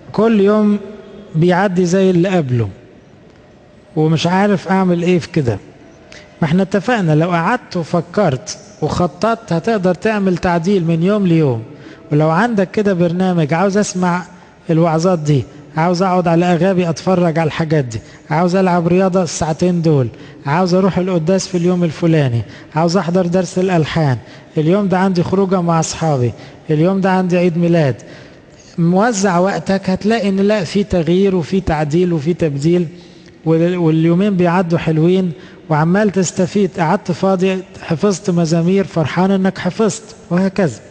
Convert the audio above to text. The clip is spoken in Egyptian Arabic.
كل يوم بيعدي زي اللي قبله ومش عارف اعمل ايه في كده ما احنا اتفقنا لو قعدت وفكرت وخططت هتقدر تعمل تعديل من يوم ليوم ولو عندك كده برنامج عاوز اسمع الوعظات دي عاوز اقعد على اغابي اتفرج على الحاجات دي عاوز العب رياضه الساعتين دول عاوز اروح القداس في اليوم الفلاني عاوز احضر درس الالحان اليوم ده عندي خروجه مع اصحابي اليوم ده عندي عيد ميلاد موزع وقتك هتلاقي ان لا في تغيير وفي تعديل وفي تبديل واليومين بيعدوا حلوين وعمال تستفيد قعدت فاضي حفظت مزامير فرحان انك حفظت وهكذا